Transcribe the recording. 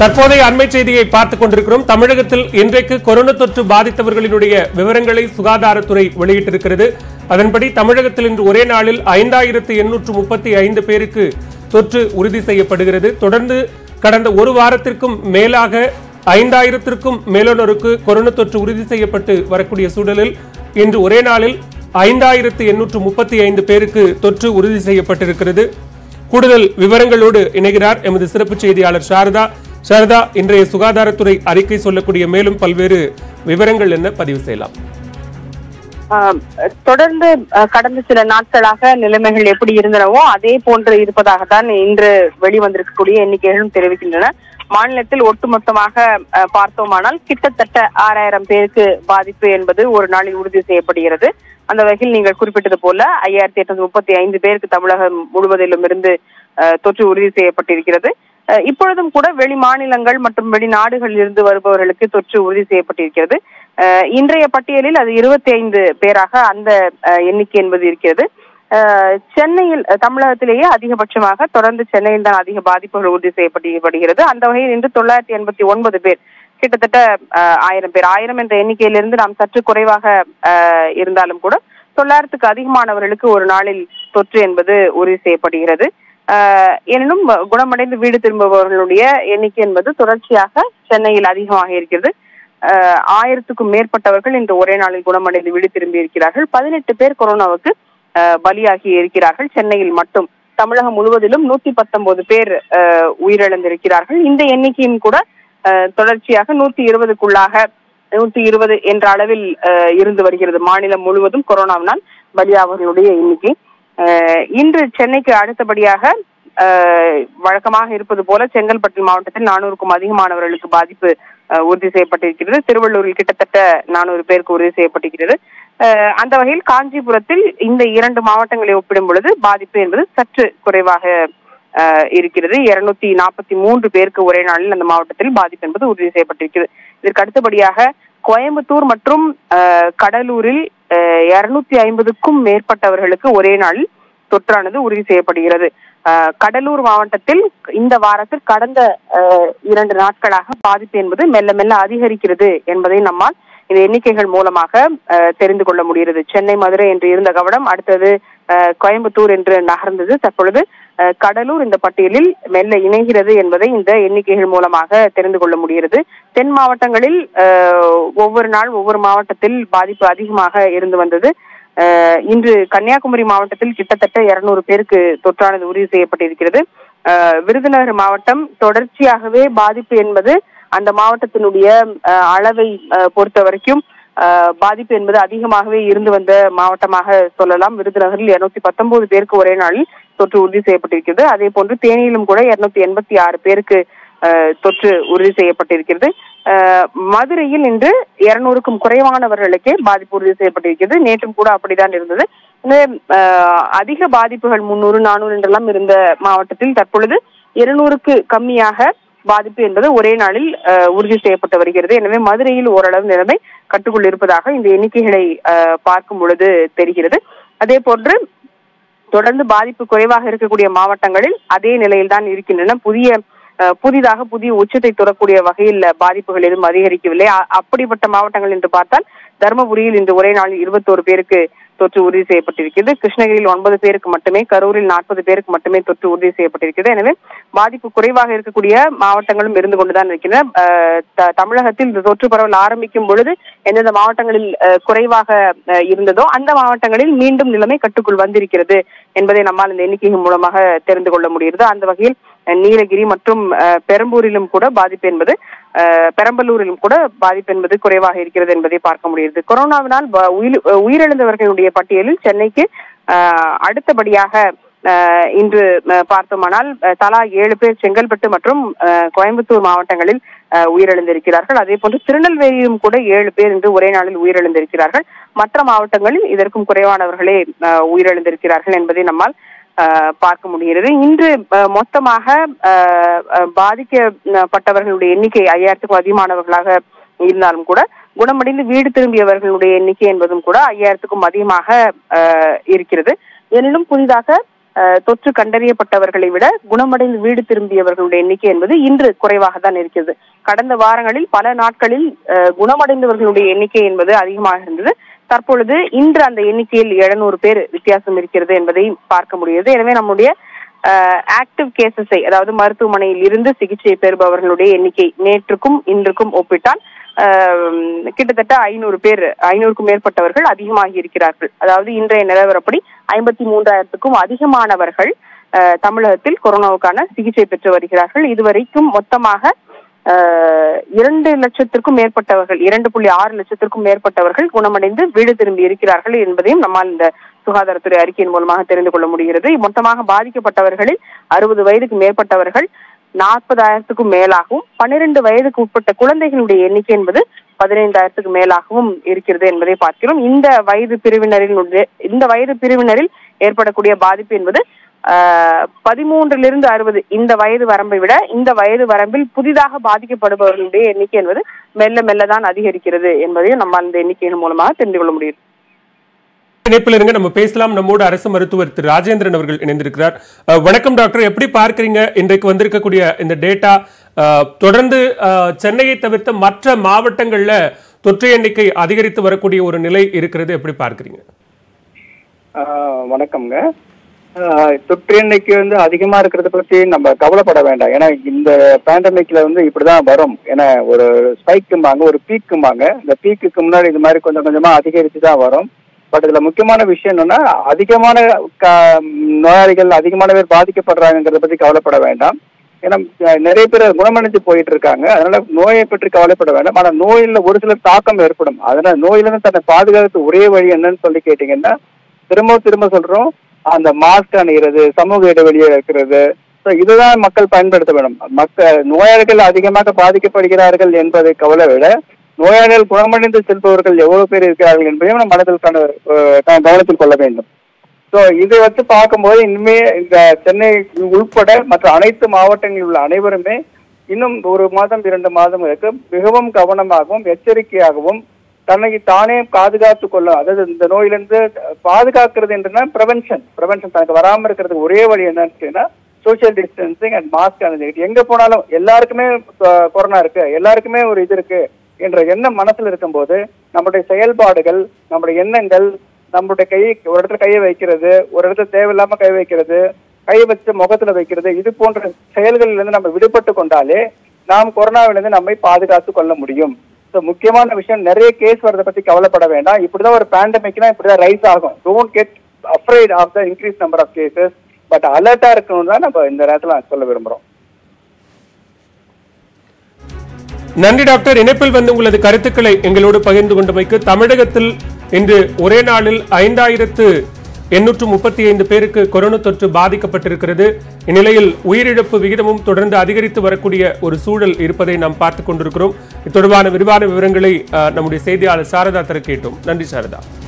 தற்போதைய அண்மை செய்தியை பார்த்துக் கொண்டிருக்கிறோம் தமிழகத்தில் இன்றைக்கு கொரோனா தொற்று பாதித்தவர்களினுடைய விவரங்களை சுகாதாரத்துறை வெளியிட்டிருக்கிறது அதன்படி தமிழகத்தில் இன்று ஒரே நாளில் ஐந்தாயிரத்து எண்ணூற்று முப்பத்தி ஐந்து பேருக்கு தொற்று உறுதி செய்யப்படுகிறது தொடர்ந்து கடந்த ஒரு வாரத்திற்கும் மேலாக ஐந்தாயிரத்திற்கும் மேலானோருக்கு கொரோனா தொற்று உறுதி செய்யப்பட்டு வரக்கூடிய சூழலில் இன்று ஒரே நாளில் ஐந்தாயிரத்து எண்ணூற்று முப்பத்தி ஐந்து பேருக்கு தொற்று உறுதி செய்யப்பட்டிருக்கிறது கூடுதல் விவரங்களோடு இணைகிறார் எமது சிறப்பு செய்தியாளர் சாரதா சாரதா இன்றைய சுகாதாரத்துறை அறிக்கை சொல்லக்கூடிய மேலும் பல்வேறு விவரங்கள் என்ன பதிவு செய்யலாம் ஆஹ் தொடர்ந்து ஆஹ் கடந்த சில நாட்களாக நிலைமைகள் எப்படி இருந்தனவோ அதே போன்று இருப்பதாகத்தான் இன்று வெளிவந்திருக்கக்கூடிய எண்ணிக்கைகளும் தெரிவிக்கின்றன மாநிலத்தில் ஒட்டுமொத்தமாக ஆஹ் பார்த்தோமானால் கிட்டத்தட்ட ஆறாயிரம் பேருக்கு பாதிப்பு என்பது ஒரு நாளில் உறுதி செய்யப்படுகிறது அந்த வகையில் நீங்கள் குறிப்பிட்டது போல ஐயாயிரத்தி எட்நூத்தி முப்பத்தி ஐந்து பேருக்கு தமிழகம் முழுவதிலும் இருந்து ஆஹ் தொற்று உறுதி செய்யப்பட்டிருக்கிறது ஆஹ் இப்பொழுதும் கூட வெளி மாநிலங்கள் மற்றும் வெளிநாடுகளில் இருந்து வருபவர்களுக்கு தொற்று உறுதி செய்யப்பட்டிருக்கிறது ஆஹ் இன்றைய பட்டியலில் அது இருபத்தி ஐந்து பேராக அந்த ஆஹ் எண்ணிக்கை என்பது இருக்கிறது ஆஹ் சென்னையில் அஹ் தமிழகத்திலேயே அதிகபட்சமாக தொடர்ந்து சென்னையில் தான் அதிக பாதிப்புகள் உறுதி செய்யப்படுகிறது அந்த வகையில் இன்று தொள்ளாயிரத்தி எண்பத்தி ஒன்பது பேர் கிட்டத்தட்ட ஆஹ் ஆயிரம் பேர் ஆயிரம் என்ற எண்ணிக்கையிலிருந்து நாம் சற்று குறைவாக ஆஹ் இருந்தாலும் கூட தொள்ளாயிரத்துக்கு அதிகமானவர்களுக்கு ஒரு நாளில் தொற்று என்பது உறுதி செய்யப்படுகிறது ஆஹ் எனினும் குணமடைந்து வீடு திரும்புபவர்களுடைய எண்ணிக்கை என்பது தொடர்ச்சியாக சென்னையில் அதிகமாக இருக்கிறது ஆஹ் ஆயிரத்துக்கும் மேற்பட்டவர்கள் இன்று ஒரே நாளில் குணமடைந்து வீடு திரும்பி இருக்கிறார்கள் பதினெட்டு பேர் கொரோனாவுக்கு ஆஹ் பலியாகி இருக்கிறார்கள் சென்னையில் மட்டும் தமிழகம் முழுவதிலும் நூத்தி பத்தொன்பது பேர் ஆஹ் உயிரிழந்திருக்கிறார்கள் இந்த எண்ணிக்கையும் கூட ஆஹ் தொடர்ச்சியாக நூத்தி இருபதுக்குள்ளாக நூத்தி இருபது என்ற அளவில் ஆஹ் இருந்து வருகிறது மாநிலம் முழுவதும் கொரோனாவினால் பலியாவர்களுடைய எண்ணிக்கை ஆஹ் இன்று சென்னைக்கு அடுத்தபடியாக ஆஹ் வழக்கமாக இருப்பது போல செங்கல்பட்டு மாவட்டத்தில் நானூறுக்கும் அதிகமானவர்களுக்கு பாதிப்பு ஆஹ் உறுதி செய்யப்பட்டிருக்கிறது திருவள்ளூரில் கிட்டத்தட்ட நானூறு பேருக்கு உறுதி செய்யப்பட்டிருக்கிறது ஆஹ் அந்த வகையில் காஞ்சிபுரத்தில் இந்த இரண்டு மாவட்டங்களை ஒப்பிடும் பொழுது பாதிப்பு என்பது சற்று குறைவாக ஆஹ் இருக்கிறது இருநூத்தி நாற்பத்தி மூன்று பேருக்கு ஒரே நாளில் அந்த மாவட்டத்தில் பாதிப்பு என்பது உறுதி செய்யப்பட்டிருக்கிறது இதற்கு அடுத்தபடியாக கோயம்புத்தூர் மற்றும் ஆஹ் கடலூரில் இருநூத்தி ஐம்பதுக்கும் மேற்பட்டவர்களுக்கு ஒரே நாளில் தொற்றானது உறுதி செய்யப்படுகிறது ஆஹ் கடலூர் மாவட்டத்தில் இந்த வாரத்தில் கடந்த ஆஹ் இரண்டு நாட்களாக பாதிப்பு என்பது மெல்ல மெல்ல அதிகரிக்கிறது என்பதை நம்மால் இந்த எண்ணிக்கைகள் மூலமாக ஆஹ் தெரிந்து கொள்ள முடிகிறது சென்னை மதுரை என்று இருந்த கவனம் அடுத்தது ஆஹ் கோயம்புத்தூர் என்று நகர்ந்தது தற்பொழுது ஆஹ் கடலூர் இந்த பட்டியலில் மெல்ல இணைகிறது என்பதை இந்த எண்ணிக்கைகள் மூலமாக தெரிந்து கொள்ள முடிகிறது தென் மாவட்டங்களில் ஆஹ் ஒவ்வொரு நாள் ஒவ்வொரு மாவட்டத்தில் பாதிப்பு அதிகமாக இருந்து வந்தது ஆஹ் இன்று கன்னியாகுமரி மாவட்டத்தில் கிட்டத்தட்ட இருநூறு பேருக்கு தொற்றானது உறுதி செய்யப்பட்டிருக்கிறது ஆஹ் விருதுநகர் மாவட்டம் தொடர்ச்சியாகவே பாதிப்பு என்பது அந்த மாவட்டத்தினுடைய ஆஹ் அளவை ஆஹ் பொறுத்த வரைக்கும் ஆஹ் பாதிப்பு என்பது அதிகமாகவே இருந்து வந்த மாவட்டமாக சொல்லலாம் விருதுநகரில் இருநூத்தி பத்தொன்பது பேருக்கு ஒரே நாளில் தொற்று உறுதி செய்யப்பட்டிருக்கிறது அதே போன்று தேனியிலும் கூட இருநூத்தி எண்பத்தி ஆறு பேருக்கு ஆஹ் தொற்று உறுதி செய்யப்பட்டிருக்கிறது ஆஹ் மதுரையில் இன்று இருநூறுக்கும் குறைவானவர்களுக்கே பாதிப்பு உறுதி செய்யப்பட்டிருக்கிறது நேற்றும் கூட அப்படித்தான் இருந்தது எனவே, ஆஹ் அதிக பாதிப்புகள் முன்னூறு நானூறு என்றெல்லாம் இருந்த மாவட்டத்தில் தற்பொழுது இருநூறுக்கு கம்மியாக பாதிப்பு என்பது ஒரே நாளில் ஆஹ் உறுதி செய்யப்பட்டு வருகிறது எனவே மதுரையில் ஓரளவு நிலைமை கட்டுக்குள் இருப்பதாக இந்த எண்ணிக்கைகளை ஆஹ் பார்க்கும் பொழுது தெரிகிறது அதே போன்று தொடர்ந்து பாதிப்பு குறைவாக இருக்கக்கூடிய மாவட்டங்களில் அதே நிலையில் தான் இருக்கின்றன புதிய அஹ், புதிதாக புதிய உச்சத்தை தொடரக்கூடிய வகையில் பாதிப்புகள் எதுவும் அதிகரிக்கவில்லை அ- அப்படிப்பட்ட மாவட்டங்கள் என்று பார்த்தால் தருமபுரியில் இன்று ஒரே நாளில் இருபத்தோரு பேருக்கு தொற்று உறுதி செய்யப்பட்டிருக்கிறது கிருஷ்ணகிரியில் ஒன்பது பேருக்கு மட்டுமே கரூரில் நாற்பது பேருக்கு மட்டுமே தொற்று உறுதி செய்யப்பட்டிருக்கிறது எனவே பாதிப்பு குறைவாக இருக்கக்கூடிய மாவட்டங்களும் இருந்து கொண்டுதான் இருக்கின்றன அஹ், த- தமிழகத்தில் இந்த தொற்று பரவல் ஆரம்பிக்கும் பொழுது எந்தெந்த மாவட்டங்களில் அஹ், குறைவாக அஹ், இருந்ததோ அந்த மாவட்டங்களில் மீண்டும் நிலைமை கட்டுக்குள் வந்திருக்கிறது என்பதை நம்மால் இந்த எண்ணிக்கைகள் மூலமாக தெரிந்து கொள்ள முடிகிறது அந்த வகையில் அஹ், நீலகிரி மற்றும் அஹ், பெரம்பூரிலும் கூட பாதிப்பு என்பது அஹ், பெரம்பலூரிலும் கூட பாதிப்பு என்பது குறைவாக இருக்கிறது என்பதை பார்க்க முடிகிறது கொரோனாவினால் ப- உயிர் உயிரிழந்தவர்களுடைய பட்டியலில் சென்னைக்கு அஹ், அடுத்தபடியாக அஹ், இன்று அஹ், பார்த்தோமானால் அஹ், தலா ஏழு பேர் செங்கல்பட்டு மற்றும் அஹ், கோயம்புத்தூர் மாவட்டங்களில் அஹ், உயிரிழந்திருக்கிறார்கள் அதே போன்று திருநெல்வேலியிலும் கூட ஏழு பேர் இன்று ஒரே நாளில் உயிரிழந்திருக்கிறார்கள் மற்ற மாவட்டங்களில் இதற்கும் குறைவானவர்களே அஹ், உயிரிழந்திருக்கிறார்கள் என்பதை நம்மால் அஹ், பார்க்க முடிகிறது இன்று அஹ், மொத்தமாக அஹ், அஹ், பாதிக்கப்பட்டவர்களுடைய எண்ணிக்கை ஐயாயிரத்துக்கும் அதிகமானவர்களாக இருந்தாலும் கூட குணமடைந்து வீடு திரும்பியவர்களுடைய எண்ணிக்கை என்பதும் கூட ஐயாயிரத்துக்கும் அதிகமாக அஹ், இருக்கிறது எனினும் புதிதாக அஹ், தொற்று கண்டறியப்பட்டவர்களை விட குணமடைந்து வீடு திரும்பியவர்களுடைய எண்ணிக்கை என்பது இன்று குறைவாக தான் இருக்கிறது கடந்த வாரங்களில் பல நாட்களில் அஹ், குணமடைந்தவர்களுடைய எண்ணிக்கை என்பது அதிகமாக இருந்தது தற்பொழுது இன்று அந்த எண்ணிக்கையில் எழுநூறு பேர் வித்தியாசம் இருக்கிறது என்பதை பார்க்க முடியுது எனவே நம்முடைய ஆக்டிவ் கேசஸை அதாவது மருத்துவமனையில் இருந்து சிகிச்சை பெறுபவர்களுடைய எண்ணிக்கை நேற்றுக்கும் இன்றுக்கும் ஒப்பிட்டால் ஆஹ், கிட்டத்தட்ட ஐநூறு பேர் ஐநூறுக்கும் மேற்பட்டவர்கள் அதிகமாகி இருக்கிறார்கள் அதாவது இன்றைய நிலவரப்படி ஐம்பத்தி மூன்றாயிரத்துக்கும் அதிகமானவர்கள் ஆஹ், தமிழகத்தில் கொரோனாவுக்கான சிகிச்சை பெற்று வருகிறார்கள் இதுவரைக்கும் மொத்தமாக ஆஹ், இரண்டு லட்சத்திற்கும் மேற்பட்டவர்கள் இரண்டு புள்ளி ஆறு லட்சத்திற்கும் மேற்பட்டவர்கள் குணமடைந்து வீடு திரும்பி இருக்கிறார்கள் என்பதையும் நம்மால் இந்த சுகாதாரத்துறை அறிக்கையின் மூலமாக தெரிந்து கொள்ள முடிகிறது மொத்தமாக பாதிக்கப்பட்டவர்களில் அறுபது வயதுக்கு மேற்பட்டவர்கள் நாற்பதாயிரத்துக்கும் மேலாகவும் பன்னிரண்டு வயதுக்கு உட்பட்ட குழந்தைகளுடைய எண்ணிக்கை என்பது பதினைந்தாயிரத்துக்கு மேலாகவும் இருக்கிறது என்பதை பார்க்கிறோம் இந்த வயது பிரிவினரினுடைய இந்த வயது பிரிவினரில் ஏற்படக்கூடிய பாதிப்பு என்பது ஆஹ், பதிமூன்றிலிருந்து அறுபது இந்த வயது வரம்பை விட இந்த வயது வரம்பில் புதிதாக பாதிக்கப்படுபவர்களுடைய எண்ணிக்கை என்பது மெல்ல மெல்ல தான் அதிகரிக்கிறது என்பதையும் நம்ம அந்த எண்ணிக்கையின் மூலமாக தெரிந்து கொள்ள முடியும் இணைப்பில் இருங்க நம்ம பேசலாம் நம்மோடு அரசு மருத்துவர் திரு ராஜேந்திரன் அவர்கள் இணைந்திருக்கிறார் அஹ், வணக்கம் டாக்டர் எப்படி பார்க்கறீங்க இன்றைக்கு வந்திருக்கக்கூடிய இந்த டேட்டா அஹ், தொடர்ந்து அஹ், சென்னையை தவிர்த்த மற்ற மாவட்டங்கள்ல தொற்று எண்ணிக்கை அதிகரித்து வரக்கூடிய ஒரு நிலை இருக்கிறது எப்படி பார்க்கறீங்க ஆஹ் வணக்கம்ங்க ஆஹ் தொற்று எண்ணிக்கை வந்து அதிகமா இருக்கிறத பத்தி நம்ம கவலைப்பட வேண்டாம் ஏன்னா இந்த பேண்டமிக்ல வந்து இப்படிதான் வரும் ஏன்னா ஒரு ஸ்பைக்கும்பாங்க ஒரு பீக்கும்பாங்க இந்த பீக்குக்கு முன்னாடி இது மாதிரி கொஞ்சம் கொஞ்சமா அதிகரிச்சு தான் வரும் பட் இதுல முக்கியமான விஷயம் என்னன்னா அதிகமான க- நோயாளிகள் அதிகமான பேர் பாதிக்கப்படுறாங்கிறத பத்தி கவலைப்பட வேண்டாம் ஏன்னா அஹ், நிறைய பேர் குணமடைஞ்சு போயிட்டு இருக்காங்க அதனால நோயை பற்றி கவலைப்பட வேண்டாம் ஆனா நோயில ஒரு சில தாக்கம் ஏற்படும் அதனால நோயிலிருந்து தன்னை பாதுகாத்து ஒரே வழி என்னன்னு சொல்லி கேட்டீங்கன்னா திரும்ப திரும்ப சொல்றோம் அந்த மாஸ்க் அணிகிறது சமூக இடைவெளியை இருக்கிறது ஸோ இதுதான் மக்கள் பயன்படுத்த வேண்டும் மக்கள் நோயாளிகள் அதிகமாக பாதிக்கப்படுகிறார்கள் என்பதை கவலை விட நோயாளிகள் குணமடைந்து செல்பவர்கள் எவ்வளவு பேர் இருக்கிறார்கள் என்பதையும் நம்ம மனதில் கண- அஹ் கவனத்தில் கொள்ள வேண்டும் ஸோ இதை வச்சு பார்க்கும்போது இனிமே இந்த சென்னை உள்பட மற்ற அனைத்து மாவட்டங்களில் உள்ள அனைவருமே இன்னும் ஒரு மாதம் இரண்டு மாதங்களுக்கு மிகவும் கவனமாகவும் எச்சரிக்கையாகவும் தன்னை தானே பாதுகாத்து கொள்ள அதாவது இந்த நோயிலிருந்து பாதுகாக்கிறது என்றுனா ப்ரிவென்ஷன் ப்ரிவென்ஷன் தனக்கு வராமல் இருக்கிறதுக்கு ஒரே வழி என்னன்னு கேட்டீங்கன்னா சோஷியல் டிஸ்டன்சிங் அண்ட் மாஸ்க் அணிஞ்சுக்கிட்டு எங்க போனாலும் எல்லாருக்குமே கொ- கொரோனா இருக்கு எல்லாருக்குமே ஒரு இது இருக்கு என்ற எண்ணம் மனசுல இருக்கும்போது நம்முடைய செயல்பாடுகள் நம்முடைய எண்ணங்கள் நம்மளுடைய கை ஒரு இடத்துல கையை வைக்கிறது ஒரு இடத்துல தேவையில்லாம கை வைக்கிறது கை வச்சு முகத்துல வைக்கிறது இது போன்ற செயல்களில் இருந்து நம்ம விடுபட்டு கொண்டாலே நாம் கொரோனாவிலிருந்து நம்மை பாதுகாத்து கொள்ள முடியும் ஸோ முக்கியமான விஷயம் நிறைய கேஸ் வரதை பத்தி கவலைப்பட வேண்டாம் இப்படிதான் ஒரு பேண்டமிக்னா இப்படிதான் ரைஸ் ஆகும் don't get afraid of the increase number of cases but அலர்ட்டா இருக்கணும் தான் நம்ம இந்த நேரத்துல நான் சொல்ல விரும்புறோம் நன்றி டாக்டர் இணைப்பில் வந்து உங்களது கருத்துக்களை எங்களோடு பகிர்ந்து கொண்டமைக்கு தமிழகத்தில் இன்று ஒரே நாளில் ஐந்தாயிரத்து எண்ணூற்று முப்பத்தி ஐந்து பேருக்கு கொரோனா தொற்று பாதிக்கப்பட்டிருக்கிறது இந்நிலையில் உயிரிழப்பு விகிதமும் தொடர்ந்து அதிகரித்து வரக்கூடிய ஒரு சூழல் இருப்பதை நாம் பார்த்துக் கொண்டிருக்கிறோம் இது தொடர்பான விரிவான விவரங்களை அஹ், நம்முடைய செய்தியாளர் சாரதா தர கேட்டோம் நன்றி சாரதா